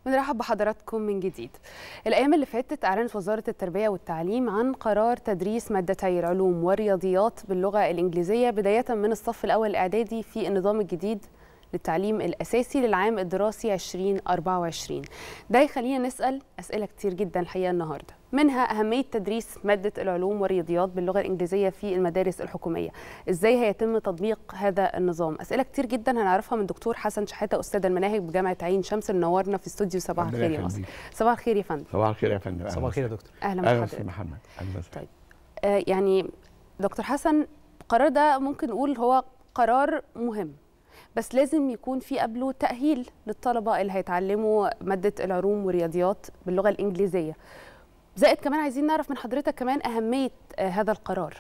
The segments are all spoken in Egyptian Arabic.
بنرحب بحضراتكم من جديد الأيام اللي فاتت أعلنت وزارة التربية والتعليم عن قرار تدريس مادتي العلوم والرياضيات باللغة الإنجليزية بداية من الصف الأول الإعدادي في النظام الجديد للتعليم الأساسي للعام الدراسي 2024 ده يخلينا نسأل أسئلة كتير جدا الحقيقة النهاردة منها أهمية تدريس مادة العلوم والرياضيات باللغة الإنجليزية في المدارس الحكومية إزاي هيتم تطبيق هذا النظام أسئلة كتير جدا هنعرفها من دكتور حسن شحاتة أستاذ المناهج بجامعة عين شمس اللي نورنا في استوديو صباح الخير يا مصر صباح الخير يا فندم صباح الخير يا فندم صباح الخير يا دكتور أهلا اهلا بحضرتك استاذ محمد اهلا وسهلا طيب آه يعني دكتور حسن القرار ده ممكن نقول هو قرار مهم بس لازم يكون في قبله تأهيل للطلبة اللي هيتعلموا مادة العلوم والرياضيات باللغة الإنجليزية زائد كمان عايزين نعرف من حضرتك كمان أهمية آه هذا القرار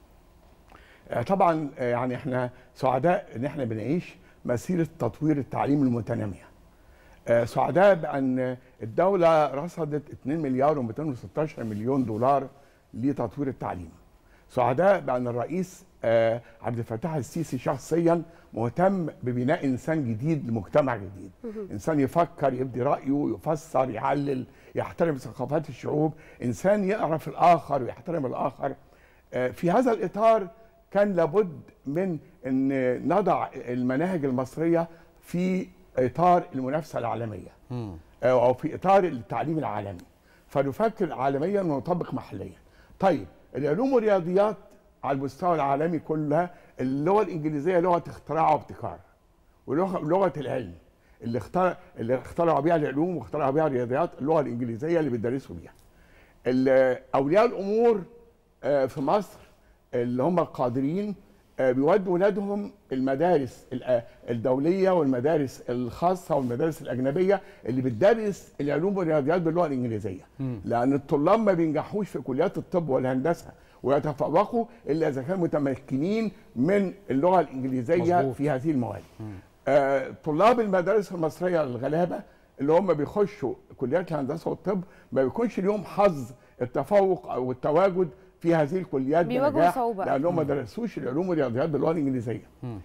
آه، طبعا آه، يعني احنا سعداء ان احنا بنعيش مسيره تطوير التعليم المتناميه آه، سعداء بان الدوله رصدت 2 مليار و216 مليون دولار لتطوير التعليم سعداء بان الرئيس آه، عبد الفتاح السيسي شخصيا مهتم ببناء انسان جديد لمجتمع جديد انسان يفكر يبدي رايه يفسر يعلل يحترم ثقافات الشعوب انسان يعرف الاخر ويحترم الاخر آه، في هذا الاطار كان لابد من ان نضع المناهج المصريه في اطار المنافسه العالميه مم. او في اطار التعليم العالمي فنفكر عالميا ونطبق محليا طيب العلوم والرياضيات على المستوى العالمي كلها اللغه الانجليزيه لغه اختراع وابتكار ولغه لغه العلم اللي اخترع اللي اخترعوا بيها العلوم واخترعوا بيها الرياضيات اللغه الانجليزيه اللي بيدرسوا بيها ال- اولياء الامور آه، في مصر اللي هم القادرين آه، بيودوا ولادهم المدارس ال- آه، الدوليه والمدارس الخاصه والمدارس الاجنبيه اللي بتدرس العلوم والرياضيات باللغه الانجليزيه لان الطلاب ما بينجحوش في كليات الطب والهندسه ويتفوقوا الا اذا كانوا متمكنين من اللغه الانجليزيه مظبوط. في هذه المواد آه، طلاب المدارس المصريه الغلابه اللي هم بيخشوا كليات الهندسه والطب ما بيكونش ليهم حظ التفوق او التواجد في هذه الكليات بيواجهوا بنجاح صعوبة. لانهم ما درسوش العلوم والرياضيات باللغه الانجليزيه.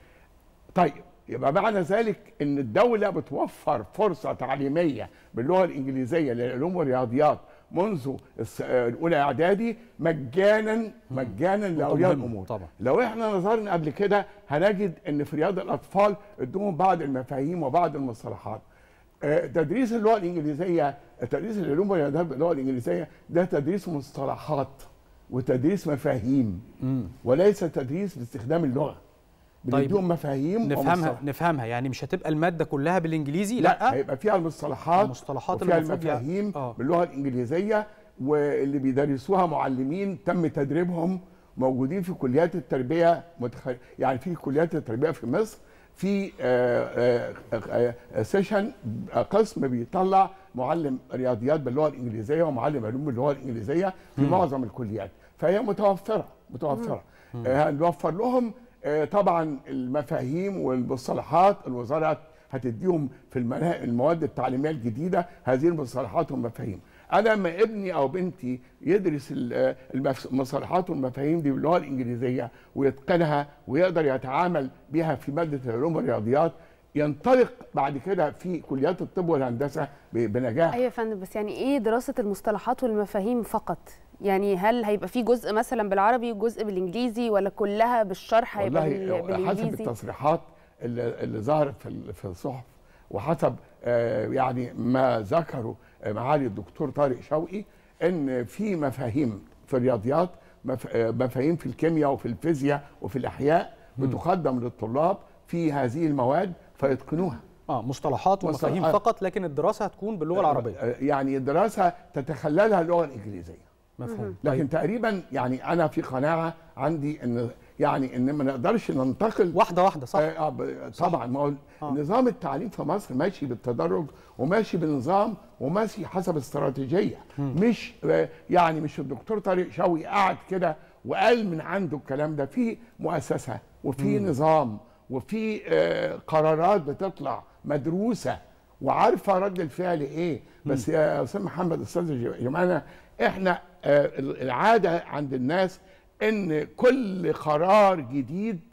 طيب يبقى معنى ذلك ان الدوله بتوفر فرصه تعليميه باللغه الانجليزيه للعلوم والرياضيات منذ الس- آه، الاولى اعدادي مجانا مجانا لاولياء مهم الامور طبعا. لو احنا نظرنا قبل كده هنجد ان في رياض الاطفال ادوهم بعض المفاهيم وبعض المصطلحات آه، تدريس اللغه الانجليزيه تدريس العلوم والرياضيات باللغه الانجليزيه ده تدريس مصطلحات وتدريس مفاهيم وليس تدريس باستخدام اللغه بنديهم مفاهيم نفهمها ومصطلحات. نفهمها يعني مش هتبقى الماده كلها بالانجليزي لا, لا, هيبقى فيها المصطلحات المصطلحات وفيها اللي المفروض يع- المفاهيم آه. باللغه الانجليزيه واللي بيدرسوها معلمين تم تدريبهم موجودين في كليات التربيه متخ... يعني في كليات التربيه في مصر في آه، آه، آه، سيشن آه، قسم بيطلع معلم رياضيات باللغه الانجليزيه ومعلم علوم باللغه الانجليزيه في معظم الكليات فهي متوفره متوفره آه، هنوفر لهم آه، طبعا المفاهيم والمصطلحات الوزاره هتديهم في المنا- المواد التعليميه الجديده هذه المصطلحات والمفاهيم انا لما ابني او بنتي يدرس ال- المف- المصطلحات والمفاهيم دي باللغه الانجليزيه ويتقنها ويقدر يتعامل بها في ماده العلوم والرياضيات ينطلق بعد كده في كليات الطب والهندسه ب- بنجاح أيوة يا فندم بس يعني إيه دراسة المصطلحات والمفاهيم فقط يعني هل هيبقى في جزء مثلا بالعربي وجزء بالانجليزي ولا كلها بالشرح هيبقى بال- والله حسب بالانجليزي التصريحات اللي, اللي ظهرت في ال- في الصحف وحسب آه، يعني ما ذكره آه، معالي الدكتور طارق شوقي ان في مفاهيم في الرياضيات مف- آه، مفاهيم في الكيمياء وفي الفيزياء وفي الاحياء بتقدم للطلاب في هذه المواد فيتقنوها اه مصطلحات ومفاهيم مصطلحات. فقط لكن الدراسه هتكون باللغه العربيه آه، يعني الدراسه تتخللها اللغه الانجليزيه مفهوم لكن طيب. تقريبا يعني انا في قناعه عندي ان يعني ان ما نقدرش ننتقل واحده واحده صح آه آه، ب- طبعا ما هو آه. نظام التعليم في مصر ماشي بالتدرج وماشي بنظام وماشي حسب استراتيجيه مش آه، يعني مش الدكتور طارق شوقي قعد كده وقال من عنده الكلام ده في مؤسسه وفي نظام وفي آه، قرارات بتطلع مدروسه وعارفه رد الفعل ايه بس يا استاذ محمد استاذ جمانه احنا آه، العاده عند الناس ان كل قرار جديد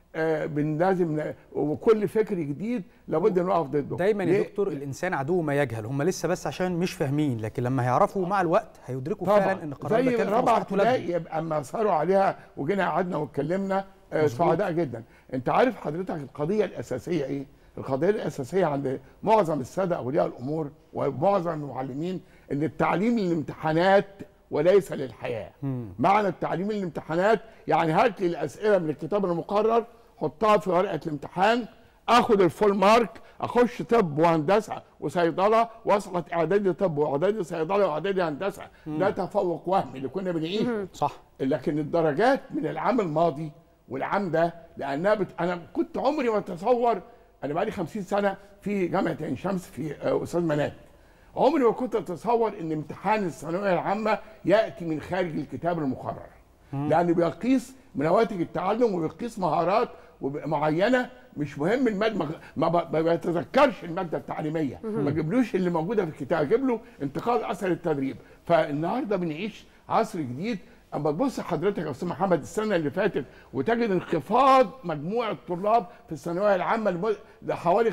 آه بن- لازم ن- وكل فكر جديد لابد نقف ضده دايما يا ليه؟ دكتور الانسان عدو ما يجهل هم لسه بس عشان مش فاهمين لكن لما هيعرفوا مع الوقت هيدركوا فعلا ان القرار ده زي كان في رابعه مصلحه ولادهم ابتدائي يبقى اما صاروا عليها وجينا قعدنا واتكلمنا آه، مظبوط. سعداء جدا انت عارف حضرتك القضيه الاساسيه ايه القضيه الاساسيه عند معظم الساده اولياء الامور ومعظم المعلمين ان التعليم للامتحانات وليس للحياه معنى التعليم للامتحانات يعني هات لي الاسئله من الكتاب المقرر حطها في ورقه الامتحان اخد الفول مارك اخش طب وهندسه وصيدله واسقط اعدادي طب واعدادي صيدله واعدادي هندسه ده تفوق وهمي اللي كنا بنعيشه صح لكن الدرجات من العام الماضي والعام ده لانها بت... انا كنت عمري ما اتصور انا بقالي 50 سنه في جامعه عين شمس في آه، استاذ منال عمري ما كنت اتصور ان امتحان الثانويه العامه ياتي من خارج الكتاب المقرر لانه بيقيس نواتج التعلم وبيقيس مهارات وب- معينه مش مهم الماده ما- ما, ب- ما بيتذكرش الماده التعليميه ما جبلوش اللي موجوده في الكتاب جيب له انتقاد اثر التدريب فالنهارده بنعيش عصر جديد اما تبص حضرتك يا استاذ محمد السنه اللي فاتت وتجد انخفاض مجموع الطلاب في الثانويه العامه لم- لحوالي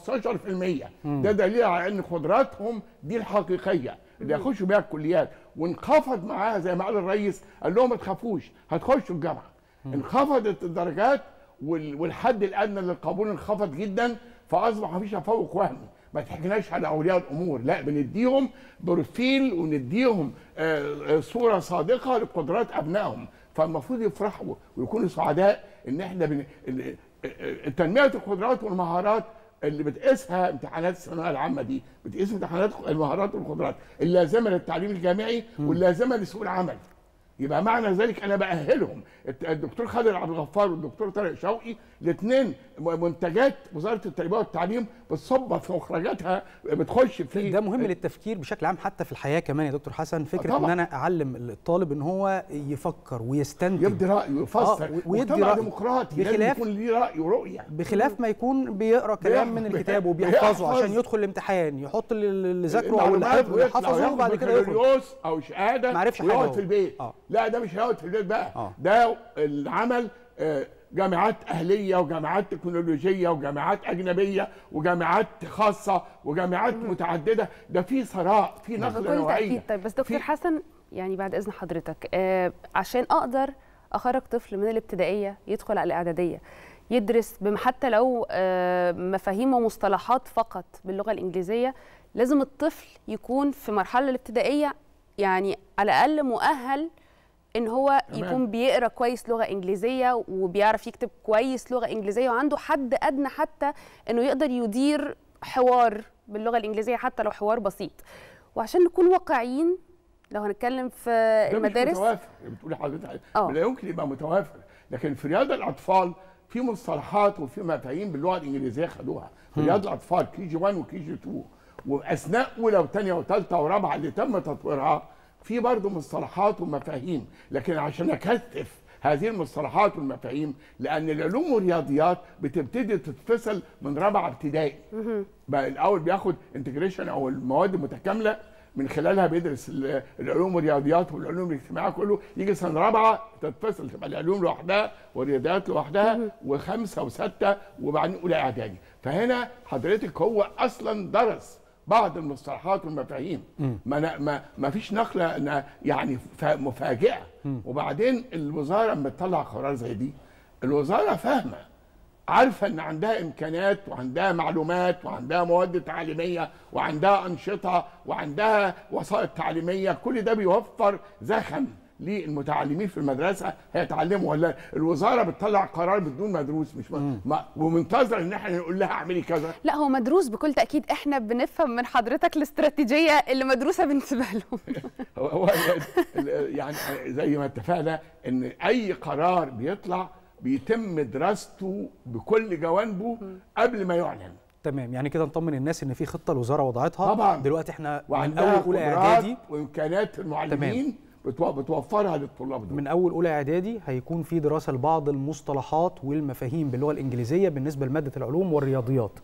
15% ده دليل على ان قدراتهم دي الحقيقيه اللي يخشوا بيها الكليات وانخفض معاها زي ما قال الرئيس قال لهم ما تخافوش هتخشوا الجامعه انخفضت الدرجات وال- والحد الادنى للقبول انخفض جدا فاصبح مفيش تفوق وهمي ما تحكيناش على اولياء الامور لا بنديهم بروفيل ونديهم آه، آه، صوره صادقه لقدرات ابنائهم فالمفروض يفرحوا ويكونوا سعداء ان احنا بن... ال- آه، تنميه القدرات والمهارات اللي بتقيسها امتحانات الثانويه العامه دي بتقيس امتحانات المهارات والقدرات اللازمه للتعليم الجامعي واللازمه لسوق العمل يبقى معنى ذلك انا باهلهم الت- الدكتور خالد عبد الغفار والدكتور طارق شوقي الاثنين منتجات وزاره التربيه والتعليم بتصب في مخرجاتها بتخش في ده مهم للتفكير بشكل عام حتى في الحياه كمان يا دكتور حسن فكره طبعاً. ان انا اعلم الطالب ان هو يفكر ويستنتج يبدي رايه ويفسر آه، ويدي مجتمع رأي. ديمقراطي لازم بخلاف- يكون ليه راي ورؤيه بخلاف ما يكون بيقرا كلام من بيحفظ- الكتاب وبيحفظه بيحفظ. عشان يدخل الامتحان يحط اللي اللي ذاكره او اللي المعلومات حفظه اللي ويطلع حفظه وياخد وبعد كده يخرج بكالوريوس او شهاده ما عرفش حاجة ويقعد هو. في البيت آه. لا ده مش هيقعد في البيت بقى آه. ده العمل آه، جامعات اهليه وجامعات تكنولوجيه وجامعات اجنبيه وجامعات خاصه وجامعات متعدده ده في ثراء في نقله بكل نوعيه تاكيد طيب بس دكتور في- حسن يعني بعد اذن حضرتك آه عشان اقدر اخرج طفل من الابتدائيه يدخل على الاعداديه يدرس بم- حتى لو آه مفاهيم ومصطلحات فقط باللغه الانجليزيه لازم الطفل يكون في المرحله الابتدائيه يعني على الاقل مؤهل ان هو تمام. يكون بيقرا كويس لغه انجليزيه وبيعرف يكتب كويس لغه انجليزيه وعنده حد ادنى حتى انه يقدر يدير حوار باللغه الانجليزيه حتى لو حوار بسيط وعشان نكون واقعيين لو هنتكلم في ده مش المدارس متوافر بتقولي حضرتك آه. لا يمكن يبقى متوافر لكن في رياضه الاطفال في مصطلحات وفي مفاهيم باللغه الانجليزيه خدوها في رياضه الاطفال كي جي 1 وكي جي 2 واثناء اولى وثانيه وثالثه ورابعه اللي تم تطويرها في برضه مصطلحات ومفاهيم لكن عشان اكثف هذه المصطلحات والمفاهيم لان العلوم والرياضيات بتبتدي تتفصل من رابعه ابتدائي بقى الاول بياخد انتجريشن او المواد المتكامله من خلالها بيدرس ال- العلوم والرياضيات والعلوم الاجتماعيه كله يجي سنه رابعه تتفصل تبقى العلوم لوحدها والرياضيات لوحدها وخمسه وسته وبعدين اولى اعدادي فهنا حضرتك هو اصلا درس بعض المصطلحات والمفاهيم ما ن- ما ما فيش نقله إنها يعني ف- مفاجئه وبعدين الوزاره لما تطلع قرار زي دي الوزاره فاهمه عارفه ان عندها امكانات وعندها معلومات وعندها مواد تعليميه وعندها انشطه وعندها وسائط تعليميه كل ده بيوفر زخم للمتعلمين في المدرسه هيتعلموا ولا الوزاره بتطلع قرار بدون مدروس مش م... ما ومنتظر ان احنا نقول لها اعملي كذا لا هو مدروس بكل تاكيد احنا بنفهم من حضرتك الاستراتيجيه اللي مدروسه بالنسبه لهم هو- هو ال- ال- يعني زي ما اتفقنا ان اي قرار بيطلع بيتم دراسته بكل جوانبه قبل ما يعلن تمام يعني كده نطمن الناس ان في خطه الوزاره وضعتها طبعاً. دلوقتي احنا من وعندها اول اولى قدرات اعدادي وامكانات المعلمين بتو- بتوفرها للطلاب دول من اول اولى اعدادي هيكون في دراسه لبعض المصطلحات والمفاهيم باللغه الانجليزيه بالنسبه لماده العلوم والرياضيات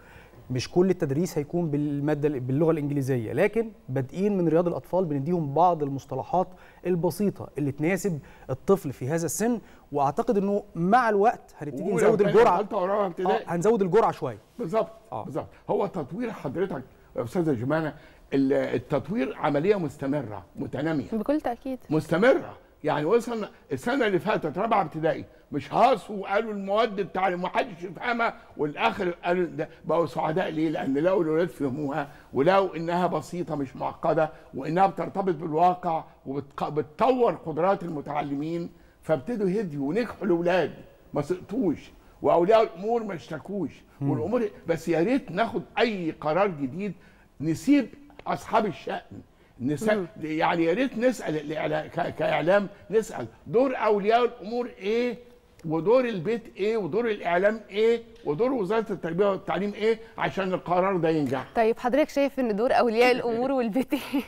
مش كل التدريس هيكون بالماده باللغه الانجليزيه لكن بادئين من رياض الاطفال بنديهم بعض المصطلحات البسيطه اللي تناسب الطفل في هذا السن واعتقد انه مع الوقت هنبتدي وأولى نزود وتانية الجرعه وتالتة ورابعة آه ابتدائي هنزود الجرعه شويه بالظبط آه. بالظبط هو تطوير حضرتك يا استاذه جمانه ال- التطوير عمليه مستمره متناميه بكل تاكيد مستمره يعني وصلنا السنه اللي فاتت رابعه ابتدائي مش هاصوا وقالوا المواد التعليم محدش يفهمها والاخر قالوا ده بقوا سعداء ليه؟ لان لقوا الاولاد فهموها ولقوا انها بسيطه مش معقده وانها بترتبط بالواقع وبتطور قدرات المتعلمين فابتدوا يهدوا ونجحوا الاولاد ما سقطوش واولياء الامور ما اشتكوش والامور بس يا ريت ناخد اي قرار جديد نسيب اصحاب الشأن نسأل يعني يا ريت نسال الإعلا- ك- كاعلام نسال دور اولياء الامور ايه ودور البيت ايه ودور الاعلام ايه ودور وزاره التربيه والتعليم ايه عشان القرار ده ينجح طيب حضرتك شايف ان دور اولياء الامور والبيت إيه؟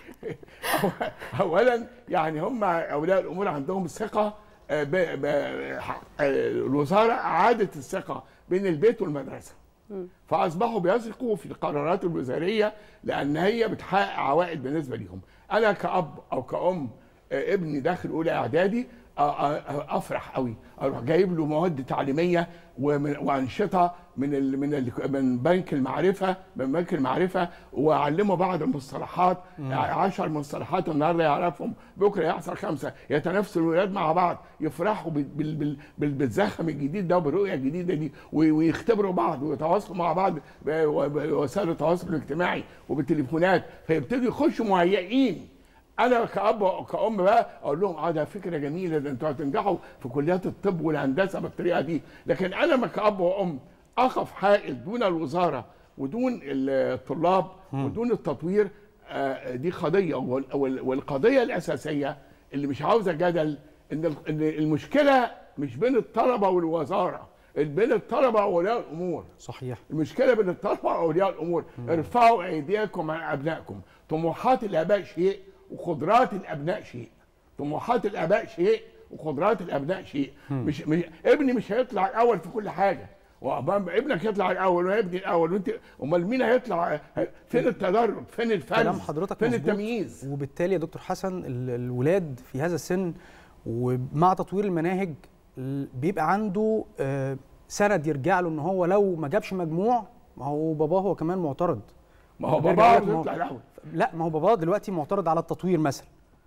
اولا يعني هم اولياء الامور عندهم ثقه آه، ب- ب- ح- آه، الوزاره اعادت الثقه بين البيت والمدرسه فاصبحوا بيثقوا في القرارات الوزاريه لان هي بتحقق عوائد بالنسبه ليهم انا كاب او كأم آه، ابني داخل اولى اعدادي آه، آه، افرح قوي اروح جايب له مواد تعليميه ومن- وانشطه من ال من ال من بنك المعرفه من بنك المعرفه واعلمه بعض المصطلحات 10 مصطلحات النهارده يعرفهم بكره يحصل خمسه يتنافسوا الولاد مع بعض يفرحوا بال- بال- بال- بال- بالزخم الجديد ده وبالرؤيه الجديده دي وي- ويختبروا بعض ويتواصلوا مع بعض ب- بوسائل التواصل الاجتماعي وبالتليفونات فيبتدوا يخشوا مهيئين انا كاب وكأم بقى اقول لهم اه ده فكره جميله ده انتوا هتنجحوا في كليات الطب والهندسه بالطريقه دي لكن انا ما كاب وام اقف حائل دون الوزاره ودون الطلاب ودون التطوير آه، دي قضيه وال- وال- والقضيه الاساسيه اللي مش عاوزه جدل ان ال- إن المشكله مش بين الطلبه والوزاره بين الطلبه واولياء الامور صحيح المشكله بين الطلبه واولياء الامور ارفعوا ايديكم عن ابنائكم طموحات الاباء شيء وقدرات الابناء شيء طموحات الاباء شيء وقدرات الابناء شيء مش, مش ابني مش هيطلع الاول في كل حاجه وأبقى ابنك يطلع الاول وابني الاول وانت امال مين هيطلع فين التدرج فين الفرز كلام حضرتك فين مظبوط. التمييز وبالتالي يا دكتور حسن ال- الولاد في هذا السن ومع تطوير المناهج ال- بيبقى عنده آه، سند يرجع له ان هو لو ما جابش مجموع ما هو باباه هو كمان معترض ما هو بيرجع بابا لك ما هو- يطلع الاول لا ما هو باباه دلوقتي معترض على التطوير مثلا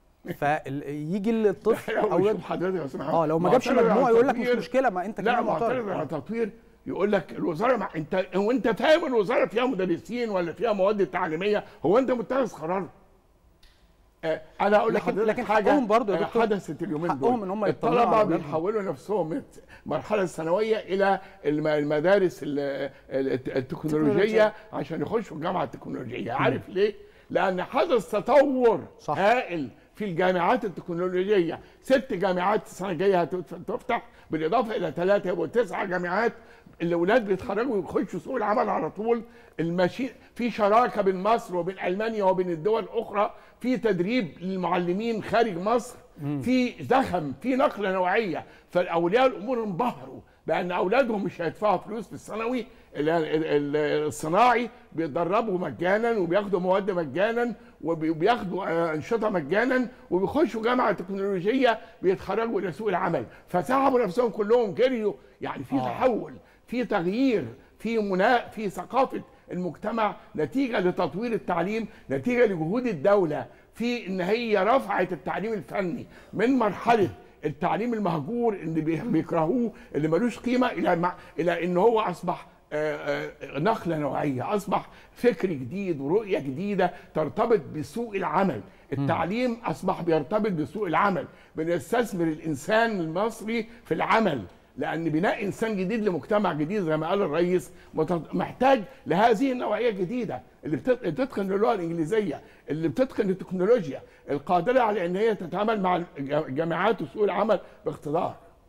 فيجي الطفل او او شوف حضرتك يا استاذ محمد اه لو ما جابش معترض على مجموع يقول لك مش التطوير. مشكله ما انت لا كمان معترض على معترض التطوير يقول لك الوزاره مع انت هو انت فاهم الوزاره فيها مدرسين ولا فيها مواد تعليميه هو انت متخذ قرار آه، انا اقول لكن- لحضرتك لكن حاجه حقهم برضو يا آه، دكتور. حدثت اليومين حقهم دول إن هم يطلعوا على الطلبه أولادهم. بيحولوا نفسهم من المرحله الثانويه الى الم- المدارس ال- ال- التكنولوجيه التكنولوجية. عشان يخشوا الجامعه التكنولوجيه عارف ليه لان حدث تطور صح. هائل في الجامعات التكنولوجيه ست جامعات السنه الجايه هتفتح بالاضافه الى ثلاثه يبقوا تسع جامعات الاولاد بيتخرجوا ويخشوا سوق العمل على طول الماشين في شراكه بين مصر وبين المانيا وبين الدول الاخرى في تدريب للمعلمين خارج مصر في زخم في نقله نوعيه فاولياء الامور انبهروا بان اولادهم مش هيدفعوا فلوس في الثانوي ال- ال- ال- الصناعي بيتدربوا مجانا وبياخدوا مواد مجانا وبياخدوا آه، انشطه مجانا وبيخشوا جامعه تكنولوجيه بيتخرجوا الى سوق العمل فسحبوا نفسهم كلهم جريوا يعني في آه. تحول في تغيير في منا في ثقافه المجتمع نتيجه لتطوير التعليم نتيجه لجهود الدوله في ان هي رفعت التعليم الفني من مرحله التعليم المهجور اللي بي- بيكرهوه اللي ملوش قيمه الى مع الى ان هو اصبح آه، آه، نقله نوعيه اصبح فكر جديد ورؤيه جديده ترتبط بسوق العمل التعليم اصبح بيرتبط بسوق العمل بنستثمر الانسان المصري في العمل لان بناء انسان جديد لمجتمع جديد زي ما قال الرئيس مت- محتاج لهذه النوعيه الجديده اللي بتت- بتتقن اللغه الانجليزيه اللي بتتقن التكنولوجيا القادره على ان هي تتعامل مع الج- الجامعات وسوق العمل باقتدار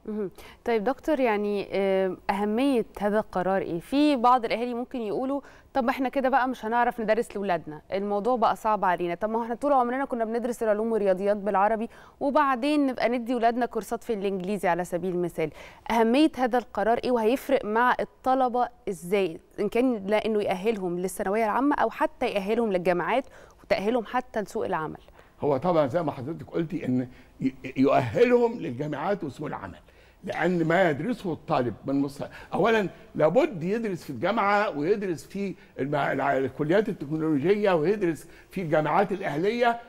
مهم. طيب دكتور يعني آه، أهمية هذا القرار إيه؟ في بعض الأهالي ممكن يقولوا طب ما احنا كده بقى مش هنعرف ندرس لأولادنا، الموضوع بقى صعب علينا، طب ما هو احنا طول عمرنا كنا بندرس العلوم والرياضيات بالعربي وبعدين نبقى ندي ولادنا كورسات في الإنجليزي على سبيل المثال. أهمية هذا القرار إيه وهيفرق مع الطلبة إزاي؟ إن كان لأنه يأهلهم للثانوية العامة أو حتى يأهلهم للجامعات وتأهلهم حتى لسوق العمل. هو طبعا زي ما حضرتك قلتي ان ي- يؤهلهم للجامعات وسوق العمل لان ما يدرسه الطالب من مصر اولا لابد يدرس في الجامعه ويدرس في المع- الع- الكليات التكنولوجيه ويدرس في الجامعات الاهليه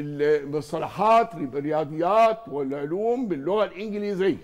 المصطلحات الرياضيات والعلوم باللغه الانجليزيه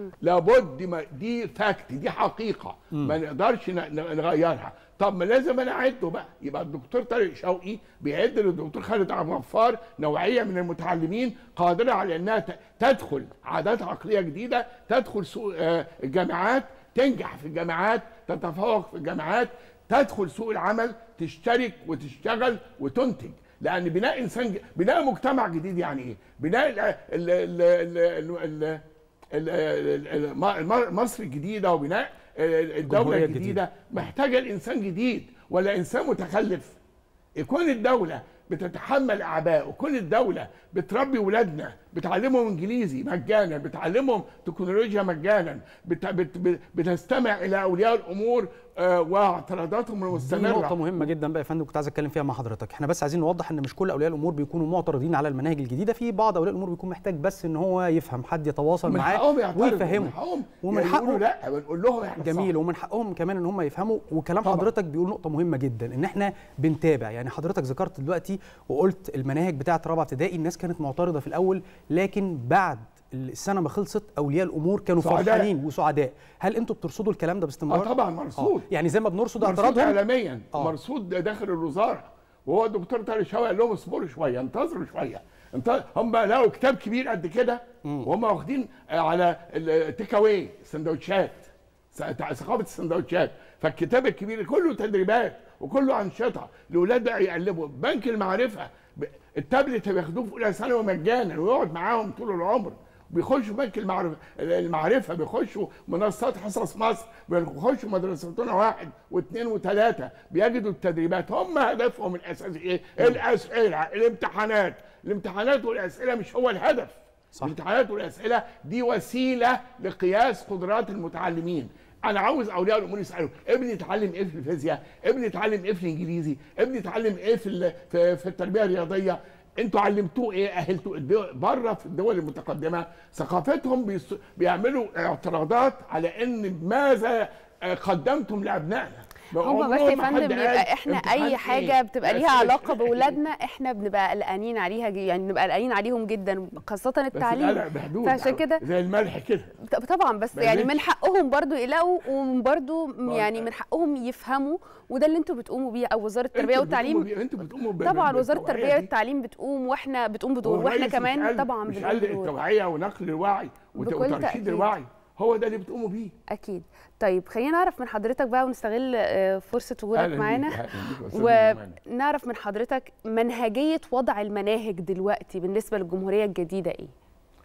لابد ما دي فاكت دي حقيقه ما نقدرش ن- ن- نغيرها طب ما لازم انا اعده بقى يبقى الدكتور طارق شوقي بيعد للدكتور خالد عبد الغفار نوعيه من المتعلمين قادره على انها ت- تدخل عادات عقليه جديده تدخل سوق آه، الجامعات تنجح في الجامعات تتفوق في الجامعات تدخل سوق العمل تشترك وتشتغل وتنتج لان بناء انسان ج- بناء مجتمع جديد يعني ايه بناء ال ال ال ال ال ال- ال- ال- الم- مصر الجديده وبناء ال- الدوله الجمهورية الجديده محتاجه الانسان جديد ولا انسان متخلف يكون الدوله بتتحمل اعباء وكل الدوله بتربي ولادنا بتعلمهم انجليزي مجانا بتعلمهم تكنولوجيا مجانا بت بت بت بتستمع الى اولياء الامور آه، واعتراضاتهم دي المستمره نقطة مهمة جدا بقى يا فندم كنت عايز اتكلم فيها مع حضرتك، احنا بس عايزين نوضح ان مش كل اولياء الامور بيكونوا معترضين على المناهج الجديدة، في بعض اولياء الامور بيكون محتاج بس ان هو يفهم حد يتواصل من معاه حقهم يعترضوا ويفهمه من حقهم ومن يعني يقولوا حقه لا بنقول لهم احنا جميل صح. ومن حقهم كمان ان هم يفهموا وكلام طبعا. حضرتك بيقول نقطه مهمه جدا ان احنا بنتابع يعني حضرتك ذكرت دلوقتي وقلت المناهج بتاعه رابعه ابتدائي الناس كانت معترضه في الاول لكن بعد السنه ما خلصت اولياء الامور كانوا سعداء. فرحانين وسعداء هل انتوا بترصدوا الكلام ده باستمرار اه طبعا مرصود يعني زي ما بنرصد مرصود اعتراضهم اعلاميا آه. مرصود داخل الوزاره وهو الدكتور طارق شوقي قال لهم اصبروا شويه انتظروا شويه انت هم لقوا كتاب كبير قد كده وهم واخدين آه، على التيك اواي سندوتشات س- ثقافه السندوتشات فالكتاب الكبير كله تدريبات وكله انشطه الاولاد بقى يقلبوا بنك المعرفه ب- التابلت بياخدوه في اولى ثانوي مجانا ويقعد معاهم طول العمر بيخشوا بنك المعرفه المعرفه بيخشوا منصات حصص مصر بيخشوا مدرستنا واحد واثنين وثلاثه بيجدوا التدريبات هم هدفهم الاساسي ايه؟ الاسئله الامتحانات الامتحانات والاسئله مش هو الهدف صح. الامتحانات والاسئله دي وسيله لقياس قدرات المتعلمين انا عاوز اولياء الامور يسالوا ابني اتعلم ايه في الفيزياء ابني اتعلم ايه في الانجليزي ابني اتعلم ايه في ال- في, في التربيه الرياضيه انتوا علمتوه ايه اهلتوه الدول- بره في الدول المتقدمه ثقافتهم بيس- بيعملوا اعتراضات على ان ماذا آه، قدمتم لابنائنا هما بس يا فندم بيبقى احنا اي حاجه بتبقى ليها علاقه باولادنا احنا بنبقى قلقانين عليها ج- يعني بنبقى قلقانين عليهم جدا خاصه التعليم بحدود فعشان كده زي الملح كده ط- طبعا بس ما يعني يزيدش. من حقهم برضو يقلقوا وبرضو ما- يعني من حقهم يفهموا وده اللي انتوا بتقوموا بيه او وزاره التربيه انتوا بتقوموا والتعليم بيه- انتوا بتقوموا ب- طبعا ب- وزاره بالتوعية التربيه دي. والتعليم بتقوم واحنا بتقوم بدور واحنا والرئيس مش كمان قال- طبعا مش بنقوم قال بدور التوعيه ونقل الوعي وت- بكل وترشيد تأكيد. الوعي هو ده اللي بتقوموا بيه اكيد طيب خلينا نعرف من حضرتك بقى ونستغل آه، فرصه وجودك أهلاً بيك، معانا أهلاً بيك يا أستاذ جمال. ونعرف من حضرتك منهجيه وضع المناهج دلوقتي بالنسبه للجمهوريه الجديده ايه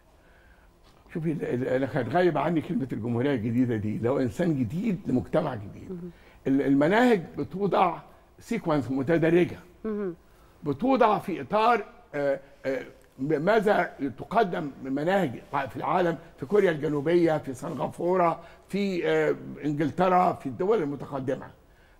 شوفي ال- ال- انا كانت غايبه عني كلمه الجمهوريه الجديده دي لو انسان جديد لمجتمع جديد ال- المناهج بتوضع سيكونس متدرجه بتوضع في اطار آه، آه، ماذا تقدم من مناهج في العالم في كوريا الجنوبيه في سنغافوره في آه، انجلترا في الدول المتقدمه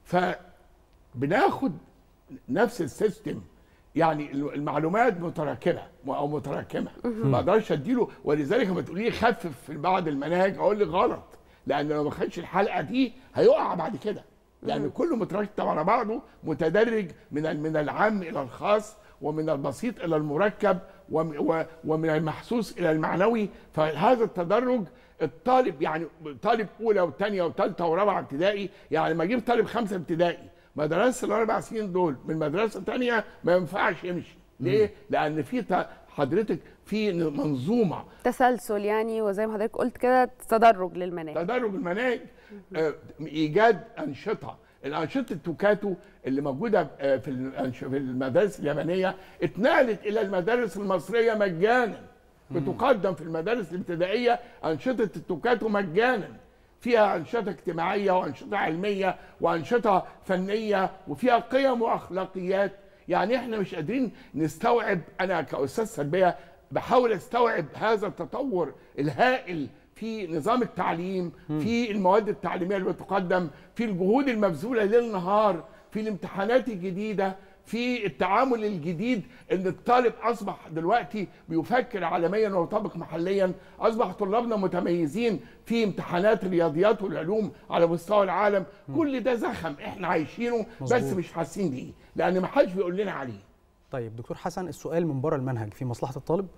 فبناخد نفس السيستم يعني المعلومات متراكمه او متراكمه ما اقدرش اديله ولذلك لما تقولي لي خفف في بعض المناهج اقول لك غلط لان لو ما خدش الحلقه دي هيقع بعد كده يعني كله مترتب على بعضه متدرج من ال- من العام الى الخاص ومن البسيط الى المركب وم- و- ومن المحسوس الى المعنوي فهذا التدرج الطالب يعني طالب اولى وثانيه وثالثه ورابعه ابتدائي يعني لما اجيب طالب خمسه ابتدائي ما درسش الاربع سنين دول من مدرسه ثانيه ما ينفعش يمشي ليه؟ لان في ت- حضرتك في منظومه تسلسل يعني وزي ما حضرتك قلت كده تدرج للمناهج تدرج المناهج آه، ايجاد انشطه الانشطه التوكاتو اللي موجوده آه، في الأنش- في المدارس اليابانيه اتنقلت الى المدارس المصريه مجانا بتقدم في المدارس الابتدائيه انشطه التوكاتو مجانا فيها انشطه اجتماعيه وانشطه علميه وانشطه فنيه وفيها قيم واخلاقيات يعني احنا مش قادرين نستوعب انا كاستاذ تربيه بحاول استوعب هذا التطور الهائل في نظام التعليم في المواد التعليميه اللي بتقدم في الجهود المبذوله ليل نهار في الامتحانات الجديده في التعامل الجديد ان الطالب اصبح دلوقتي بيفكر عالميا ويطبق محليا اصبح طلابنا متميزين في امتحانات الرياضيات والعلوم على مستوى العالم كل ده زخم احنا عايشينه بس مظبوط. مش حاسين بيه لان ما حدش بيقول لنا عليه طيب دكتور حسن السؤال من بره المنهج في مصلحه الطالب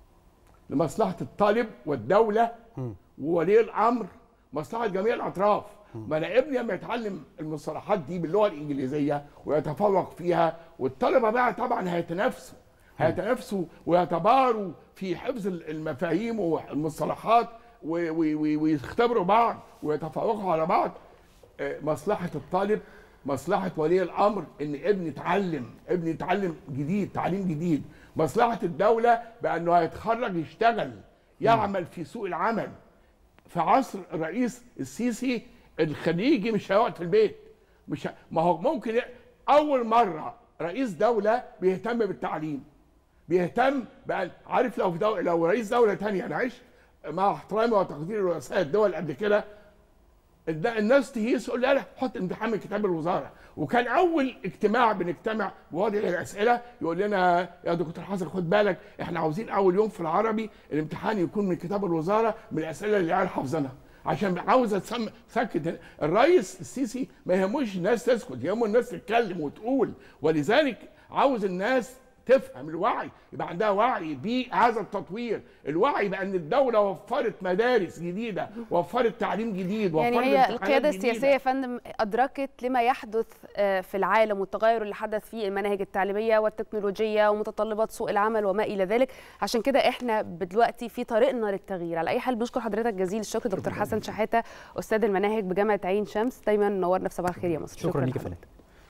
لمصلحه الطالب والدوله مم. وولي الامر مصلحه جميع الاطراف ما انا ابني لما يتعلم المصطلحات دي باللغه الانجليزيه ويتفوق فيها والطلبه بقى طبعا هيتنافسوا هيتنافسوا ويتباروا في حفظ المفاهيم والمصطلحات و- و- و- ويختبروا بعض ويتفوقوا على بعض آه، مصلحه الطالب مصلحه ولي الامر ان ابني يتعلم ابني يتعلم جديد تعليم جديد مصلحه الدوله بانه هيتخرج يشتغل يعمل في سوق العمل في عصر الرئيس السيسي الخليجي مش هيقعد في البيت مش ه... ما هو ممكن ي- اول مره رئيس دوله بيهتم بالتعليم بيهتم بقى عارف لو في دو... لو رئيس دوله تانية انا عشت مع احترامي وتقدير رؤساء الدول قبل كده الد- الناس تهيس تقول لا لا حط امتحان من كتاب الوزاره وكان اول اجتماع بنجتمع بوضع الاسئله يقول لنا يا دكتور حسن خد بالك احنا عاوزين اول يوم في العربي الامتحان يكون من كتاب الوزاره من الاسئله اللي العيال حافظينها عشان عاوز أتسم- سكت الرئيس السيسي ما يهموش الناس تسكت يهمه الناس تتكلم وتقول ولذلك عاوز الناس تفهم الوعي يبقى عندها وعي بهذا التطوير الوعي بان الدوله وفرت مدارس جديده وفرت تعليم جديد وفرت يعني هي امتحانات القيادة جديدة. السياسية يا فندم أدركت لما يحدث آه، في العالم والتغير اللي حدث في المناهج التعليمية والتكنولوجية ومتطلبات سوق العمل وما إلى ذلك عشان كده إحنا دلوقتي في طريقنا للتغيير على أي حال بنشكر حضرتك جزيل الشكر دكتور حسن شحاتة أستاذ المناهج بجامعة عين شمس دايما نورنا في صباح الخير يا مصر شكرا ليك يا لحضرتك. فندم